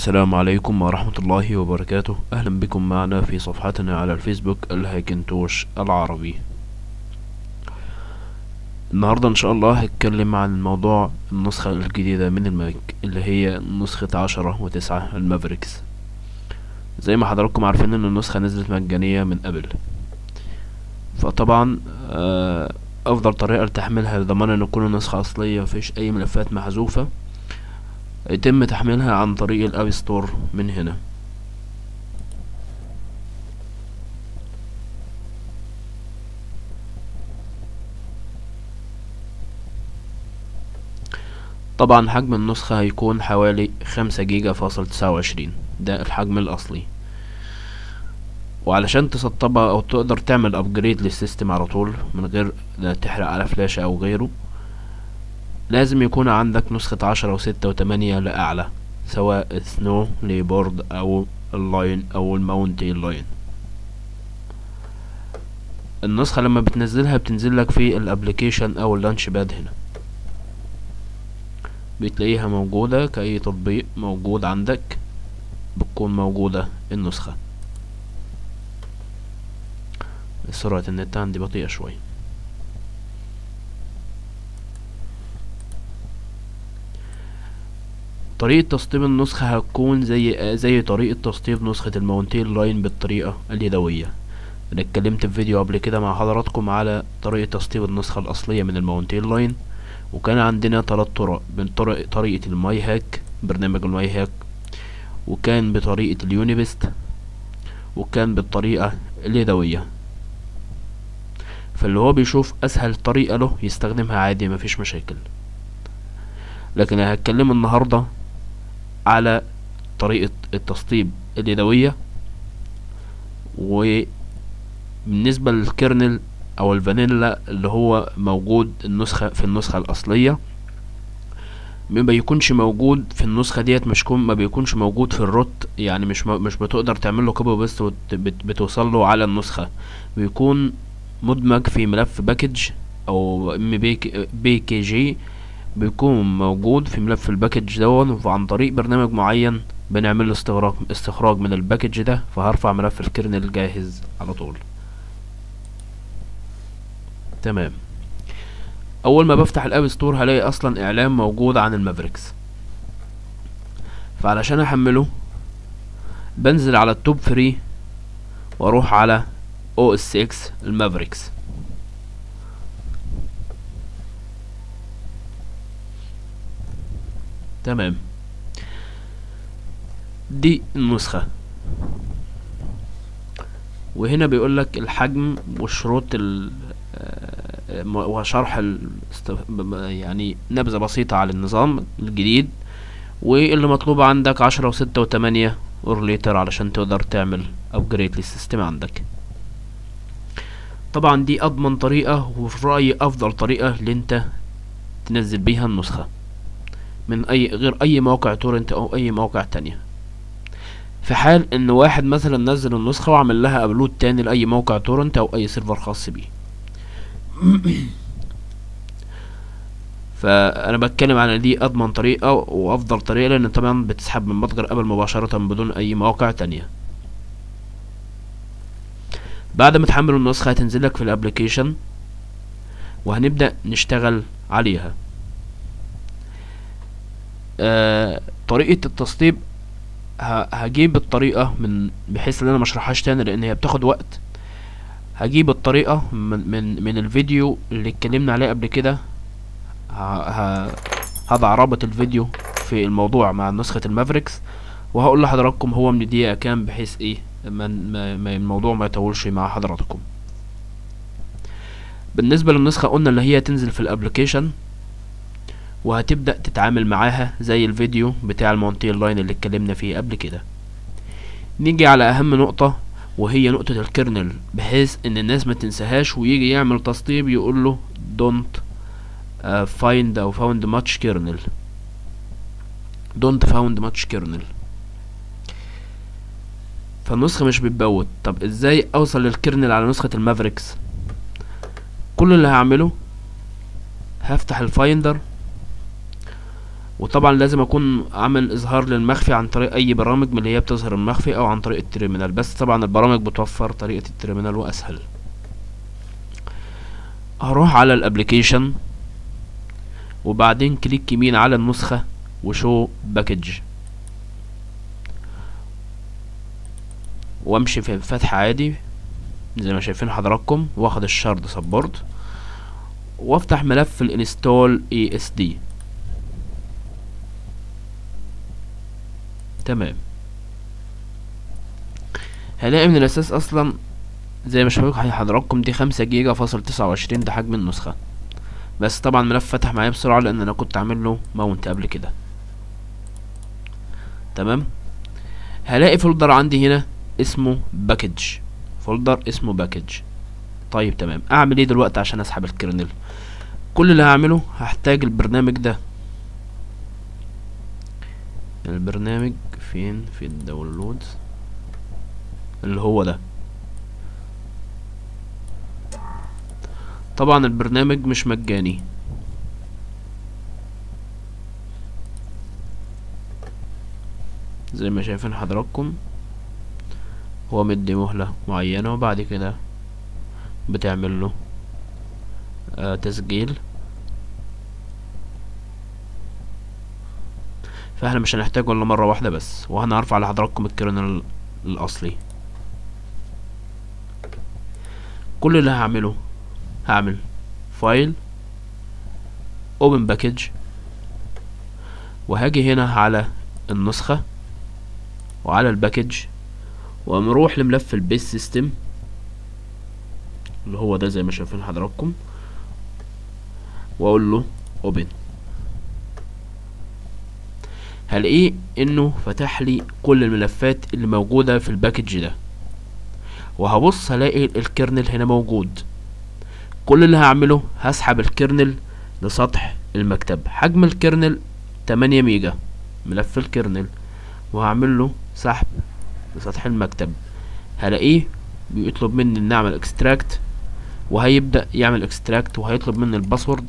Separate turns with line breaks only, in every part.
السلام عليكم ورحمة الله وبركاته أهلا بكم معنا في صفحتنا على الفيسبوك الهاكنتوش العربي النهاردة إن شاء الله هتكلم عن موضوع النسخة الجديدة من الماك اللي هي نسخة عشرة وتسعة المافريكس زي ما حضراتكم عارفين إن النسخة نزلت مجانية من قبل فطبعا آه، أفضل طريقة لتحميلها لضمان إن تكون نسخة أصلية مفيش أي ملفات محذوفة يتم تحميلها عن طريق الاب ستور من هنا طبعا حجم النسخة هيكون حوالي خمسة جيجا فاصل تسعة وعشرين ده الحجم الأصلي وعلشان تسطبها أو تقدر تعمل أبجريد للسيستم على طول من غير لا تحرق على فلاشة أو غيره لازم يكون عندك نسخة عشرة وستة وتمانية لأعلى سواء سنو ليبورد أو اللاين أو الماونتين لاين النسخة لما بتنزلها بتنزل لك في الابليكيشن أو اللانش باد هنا بتلاقيها موجودة كأي تطبيق موجود عندك بتكون موجودة النسخة سرعة النت عندي بطيئة شوية طريقة تسطيب النسخة هتكون زي زي طريقة تسطيب نسخة الماونتين لاين بالطريقة اليدوية انا اتكلمت في فيديو قبل كده مع حضراتكم على طريقة تسطيب النسخة الأصلية من الماونتين لاين وكان عندنا تلات طرق من طرق طريقة الماي هاك برنامج الماي هاك وكان بطريقة اليونيبست وكان بالطريقة اليدوية فاللي هو بيشوف أسهل طريقة له يستخدمها عادي مفيش مشاكل لكن أنا هتكلم النهاردة على طريقة التسطيب اليدوية وبالنسبة للكيرنل أو الفانيلا اللي هو موجود النسخة في النسخة الأصلية ما بيكونش موجود في النسخة ديت مش كون ما بيكونش موجود في الروت يعني مش مش بتقدر تعمل له كوبي بيست بتوصل له على النسخة بيكون مدمج في ملف باكج او ام بي كي جي بيكون موجود في ملف الباكج دون وعن طريق برنامج معين بنعمل له استخراج استخراج من الباكج ده فهرفع ملف الكيرنل جاهز على طول تمام اول ما بفتح الاب ستور هلاقي اصلا اعلان موجود عن المافريكس فعلشان احمله بنزل على التوب فري واروح على او اس اكس المافريكس تمام دي النسخة وهنا بيقول لك الحجم وشروط ال وشرح ال يعني نبذة بسيطة على النظام الجديد واللي مطلوب عندك عشرة وستة وتمانية اورليتر علشان تقدر تعمل ابجريد للسيستم عندك طبعا دي اضمن طريقة وفي رأيي افضل طريقة اللي انت تنزل بيها النسخة من اي غير اي موقع تورنت او اي موقع تانية في حال ان واحد مثلا نزل النسخة وعمل لها ابلود تاني لاي موقع تورنت او اي سيرفر خاص بيه فانا بتكلم عن دي اضمن طريقة وافضل طريقة لان طبعا بتسحب من متجر ابل مباشرة بدون اي مواقع تانية بعد ما تحمل النسخة هتنزل لك في الابليكيشن وهنبدأ نشتغل عليها آه طريقة التسطيب هجيب الطريقة من بحيث ان انا مشرحهاش تاني لان هي بتاخد وقت هجيب الطريقة من من, من الفيديو اللي اتكلمنا عليه قبل كده هضع رابط الفيديو في الموضوع مع نسخة المافريكس وهقول لحضراتكم هو من دقيقة كام بحيث ايه ما, ما الموضوع ما يطولش مع حضراتكم بالنسبة للنسخة قلنا اللي هي تنزل في الابليكيشن وهتبدأ تتعامل معاها زي الفيديو بتاع المونتين لاين اللي اتكلمنا فيه قبل كده نيجي على اهم نقطة وهي نقطة الكيرنل بحيث ان الناس ما تنساهاش ويجي يعمل تسطيب يقول له don't uh, find او found much kernel don't found much kernel فالنسخة مش بتبوت طب ازاي اوصل للكيرنل على نسخة المافريكس كل اللي هعمله هفتح الفايندر وطبعا لازم اكون عامل اظهار للمخفي عن طريق اي برامج من اللي هي بتظهر المخفي او عن طريق التيرمينال بس طبعا البرامج بتوفر طريقة التيرمينال واسهل هروح على الابليكيشن وبعدين كليك يمين على النسخة وشو باكج وامشي في فتح عادي زي ما شايفين حضراتكم واخد الشارد سبورت وافتح ملف الانستول اي اس دي تمام هلاقي من الاساس اصلا زي ما شايفين حضراتكم دي خمسة جيجا فاصل تسعة وعشرين ده حجم النسخة بس طبعا الملف فتح معايا بسرعة لان انا كنت عامل له ماونت قبل كده تمام هلاقي فولدر عندي هنا اسمه باكج فولدر اسمه باكج طيب تمام اعمل ايه دلوقتي عشان اسحب الكرنل كل اللي هعمله هحتاج البرنامج ده البرنامج فين في الداونلود اللي هو ده طبعا البرنامج مش مجاني زي ما شايفين حضراتكم هو مدي مهلة معينة وبعد كده بتعمل له آه تسجيل فاحنا مش هنحتاجه الا مرة واحدة بس وهنا هرفع لحضراتكم الكيرنل الاصلي كل اللي هعمله هعمل فايل open package وهاجي هنا على النسخة وعلى الباكج ونروح لملف البيس سيستم اللي هو ده زي ما شايفين حضراتكم واقول له open هلاقيه انه فتح لي كل الملفات اللي موجودة في الباكج ده وهبص هلاقي الكيرنل هنا موجود كل اللي هعمله هسحب الكيرنل لسطح المكتب حجم الكيرنل 8 ميجا ملف الكيرنل وهعمل له سحب لسطح المكتب هلاقيه بيطلب مني ان اعمل اكستراكت وهيبدأ يعمل اكستراكت وهيطلب مني الباسورد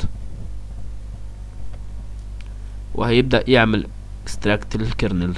وهيبدأ يعمل اكستراكت للكيرنل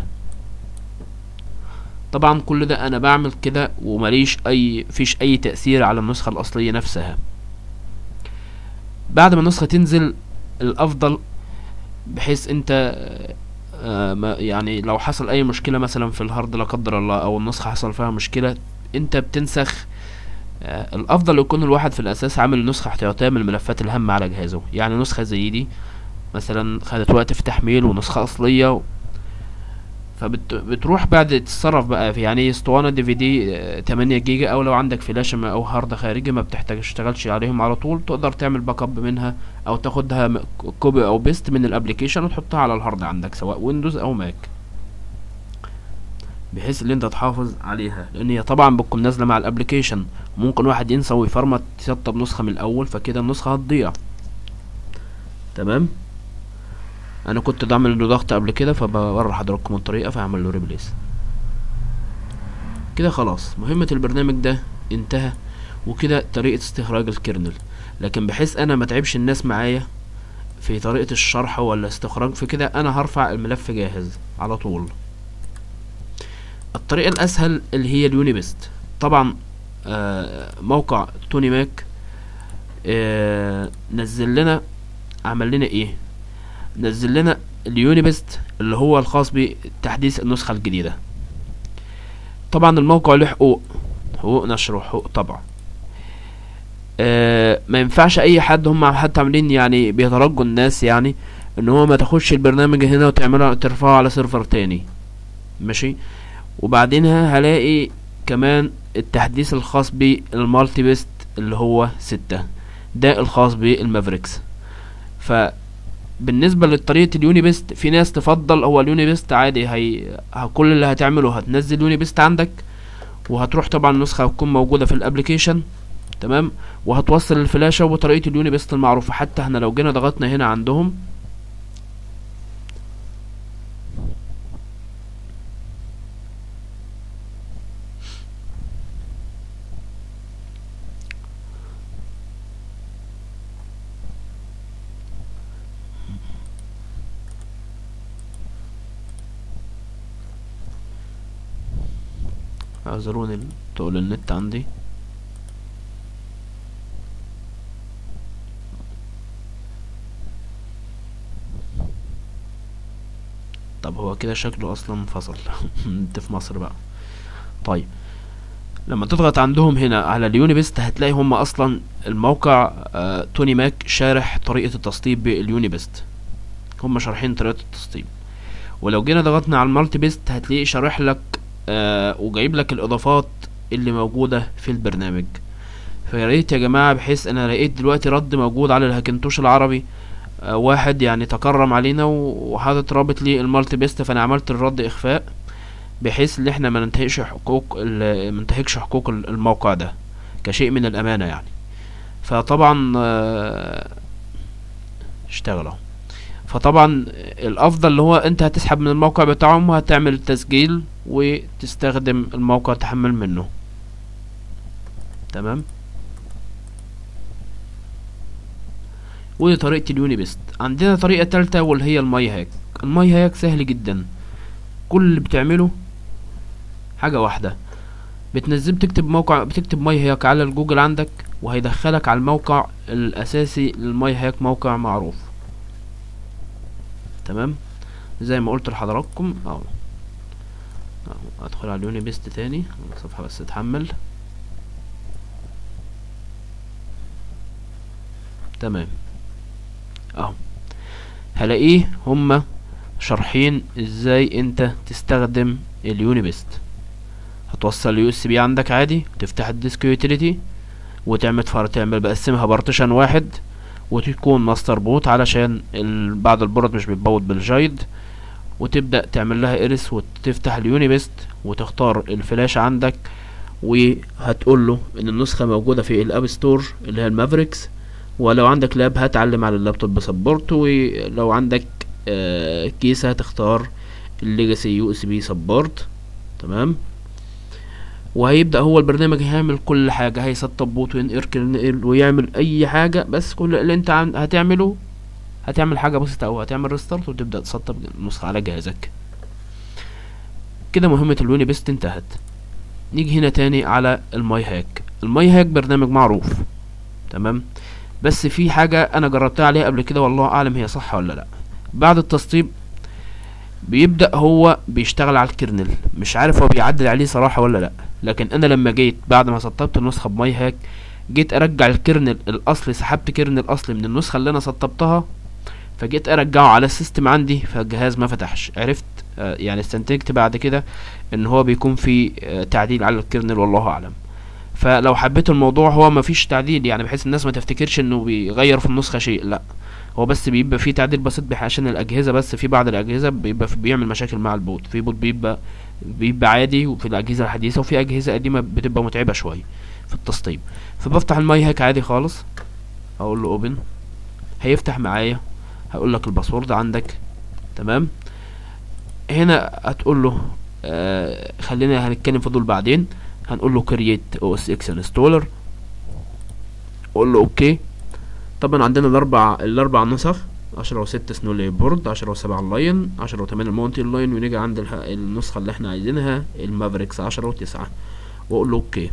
طبعا كل ده انا بعمل كده ومليش اي فيش اي تأثير على النسخة الاصلية نفسها بعد ما النسخة تنزل الافضل بحيث انت آه ما يعني لو حصل اي مشكلة مثلا في الهارد لا قدر الله او النسخة حصل فيها مشكلة انت بتنسخ آه الافضل يكون الواحد في الاساس عامل نسخة احتياطية من الملفات الهامة على جهازه يعني نسخة زي دي مثلا خدت وقت في تحميل ونسخة اصلية و... فبتروح بعد تتصرف بقى في يعني اسطوانة دي في دي تمانية جيجا او لو عندك فلاشة او هارد خارجي ما بتحتاج تشتغلش عليهم على طول تقدر تعمل باك اب منها او تاخدها كوبي او بيست من الابليكيشن وتحطها على الهارد عندك سواء ويندوز او ماك بحيث ان انت تحافظ عليها لان هي طبعا بتكون نازله مع الابليكيشن ممكن واحد ينسى ويفرمت يسطب نسخه من الاول فكده النسخه هتضيع تمام انا كنت بعمل له ضغط قبل كده فبوري حضراتكم الطريقه فهعمل له ريبليس كده خلاص مهمه البرنامج ده انتهى وكده طريقه استخراج الكيرنل لكن بحيث انا ما تعبش الناس معايا في طريقه الشرح ولا استخراج في كده انا هرفع الملف جاهز على طول الطريقه الاسهل اللي هي اليونيبست طبعا آه موقع توني ماك آه نزل لنا عمل لنا ايه نزل لنا اليونيبست اللي هو الخاص بتحديث النسخة الجديدة طبعا الموقع له حقوق حقوق نشر وحقوق طبع آه ما ينفعش اي حد هم حتى عاملين يعني بيترجوا الناس يعني ان هو ما تاخدش البرنامج هنا وتعمله ترفعه على سيرفر تاني ماشي وبعدين هلاقي كمان التحديث الخاص بالمالتي بيست اللي هو ستة ده الخاص بالمافريكس ف بالنسبة لطريقة اليوني بيست في ناس تفضل هو اليوني بيست عادي هي كل اللي هتعمله هتنزل يوني بيست عندك وهتروح طبعا النسخة هتكون موجودة في الابليكيشن تمام وهتوصل الفلاشة وبطريقة اليوني بيست المعروفة حتى احنا لو جينا ضغطنا هنا عندهم اعذروني تقول النت عندي طب هو كده شكله اصلا انفصل انت في مصر بقى طيب لما تضغط عندهم هنا على اليونيبست هتلاقي هم اصلا الموقع آه توني ماك شارح طريقة التسطيب باليونيبست هم شارحين طريقة التسطيب ولو جينا ضغطنا على المالتي بيست هتلاقيه شارح لك آه وجايب لك الاضافات اللي موجودة في البرنامج فيا ريت يا جماعة بحيث انا لقيت دلوقتي رد موجود على الهاكنتوش العربي آه واحد يعني تكرم علينا وحاطط رابط للمالتي بيست فانا عملت الرد اخفاء بحيث ان احنا ما ننتهكش حقوق ما ننتهكش حقوق الموقع ده كشيء من الامانه يعني فطبعا اشتغل اهو فطبعا الافضل اللي هو انت هتسحب من الموقع بتاعهم وهتعمل تسجيل وتستخدم الموقع تحمل منه تمام ودي طريقة اليونيبست عندنا طريقة تالتة واللي هي الماي هاك الماي هاك سهل جدا كل اللي بتعمله حاجة واحدة بتنزل بتكتب موقع بتكتب ماي هاك على الجوجل عندك وهيدخلك على الموقع الأساسي للماي هاك موقع معروف تمام زي ما قلت لحضراتكم اهو ادخل على اليوني بيست تاني الصفحة بس تتحمل تمام اهو هلاقيه هما شارحين ازاي انت تستخدم اليونيبست هتوصل اليو اس بي عندك عادي وتفتح الديسك يوتيليتي وتعمل فار تعمل بقسمها بارتيشن واحد وتكون ماستر بوت علشان بعض البورد مش بيتبوت بالجايد وتبدأ تعمل لها ارس وتفتح اليونيبست وتختار الفلاش عندك وهتقول له ان النسخة موجودة في الاب ستور اللي هي المافريكس ولو عندك لاب هتعلم على اللابتوب بسبورت ولو عندك آه كيسة هتختار الليجاسي يو اس بي سبورت تمام وهيبدأ هو البرنامج هيعمل كل حاجة هيسطب بوت وينقل ويعمل أي حاجة بس كل اللي أنت هتعمله هتعمل حاجة بسيطة أوي هتعمل ريستارت وتبدأ تسطب النسخة على جهازك كده مهمة الويني بيست انتهت نيجي هنا تاني على الماي هاك الماي هاك برنامج معروف تمام بس في حاجة أنا جربتها عليها قبل كده والله أعلم هي صح ولا لأ بعد التسطيب بيبدأ هو بيشتغل على الكرنل مش عارف هو بيعدل عليه صراحة ولا لأ لكن أنا لما جيت بعد ما سطبت النسخة بماي هاك جيت أرجع الكرنل الأصلي سحبت كرنل أصلي من النسخة اللي أنا سطبتها فجيت أرجعه على السيستم عندي فالجهاز ما فتحش عرفت آه يعني استنتجت بعد كده إن هو بيكون في آه تعديل على الكرنل والله أعلم فلو حبيت الموضوع هو ما فيش تعديل يعني بحيث الناس ما تفتكرش انه بيغير في النسخه شيء لا هو بس بيبقى فيه تعديل بسيط عشان الاجهزه بس في بعض الاجهزه بيبقى بيعمل مشاكل مع البوت في بوت بيبقى بيبقى عادي وفي الاجهزه الحديثه وفي اجهزه قديمه بتبقى متعبه شويه في التسطيب فبفتح الماي هاك عادي خالص اقول له اوبن هيفتح معايا هقول لك الباسورد عندك تمام هنا هتقول له آه خلينا هنتكلم في دول بعدين هنقول له كرييت او اس اكس انستولر اقول له اوكي طبعا عندنا الاربع الاربع نسخ عشرة وستة سنو بورد عشرة وسبعة اللاين عشرة وتمانية الماونتين لاين ونيجي عند النسخة اللي احنا عايزينها المافريكس عشرة وتسعة واقول له اوكي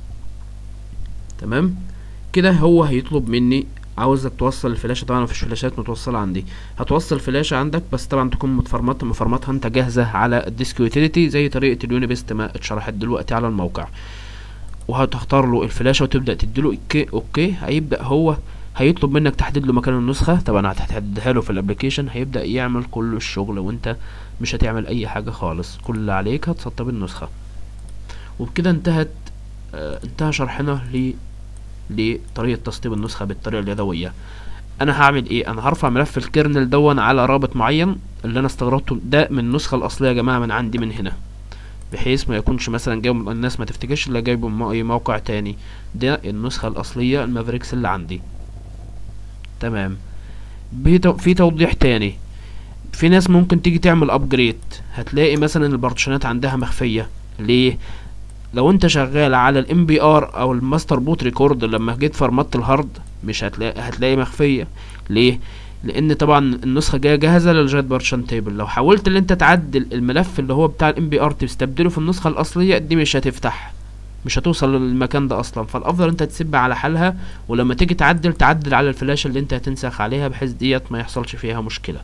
تمام كده هو هيطلب مني عاوزك توصل الفلاشة طبعا مفيش فلاشات متوصلة عندي هتوصل فلاشة عندك بس طبعا تكون متفرمطة مفرمطها انت جاهزة على الديسك يوتيليتي زي طريقة اليونيبست ما اتشرحت دلوقتي على الموقع وهتختار له الفلاشة وتبدأ تديله اوكي اوكي هيبدأ هو هيطلب منك تحديد له مكان النسخة طبعا هتحددها له في الابليكيشن هيبدأ يعمل كل الشغل وانت مش هتعمل اي حاجة خالص كل اللي عليك هتسطب النسخة وبكده انتهت اه انتهى شرحنا ل لطريقة تسطيب النسخة بالطريقة اليدوية انا هعمل ايه انا هرفع ملف الكيرنل دون على رابط معين اللي انا استغربته ده من النسخة الاصلية يا جماعة من عندي من هنا بحيث ما يكونش مثلا جايب الناس ما تفتكرش اللي جايبه من اي موقع تاني ده النسخة الاصلية المافريكس اللي عندي تمام في توضيح تاني في ناس ممكن تيجي تعمل ابجريد هتلاقي مثلا البارتيشنات عندها مخفية ليه لو انت شغال على الام بي ار او الماستر بوت ريكورد لما جيت فرمت الهارد مش هتلاقي هتلاقي مخفية ليه لان طبعا النسخه جايه جاهزه للجايد بارتيشن تيبل لو حاولت ان انت تعدل الملف اللي هو بتاع الام بي ار تستبدله في النسخه الاصليه دي مش هتفتح مش هتوصل للمكان ده اصلا فالافضل انت تسيبها على حالها ولما تيجي تعدل تعدل على الفلاشه اللي انت هتنسخ عليها بحيث ديت ما يحصلش فيها مشكله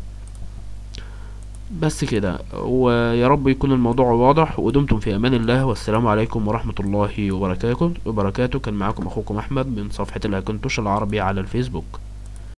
بس كده ويا رب يكون الموضوع واضح ودمتم في امان الله والسلام عليكم ورحمه الله وبركاته وبركاته كان معاكم اخوكم احمد من صفحه الهاكنتوش العربي على الفيسبوك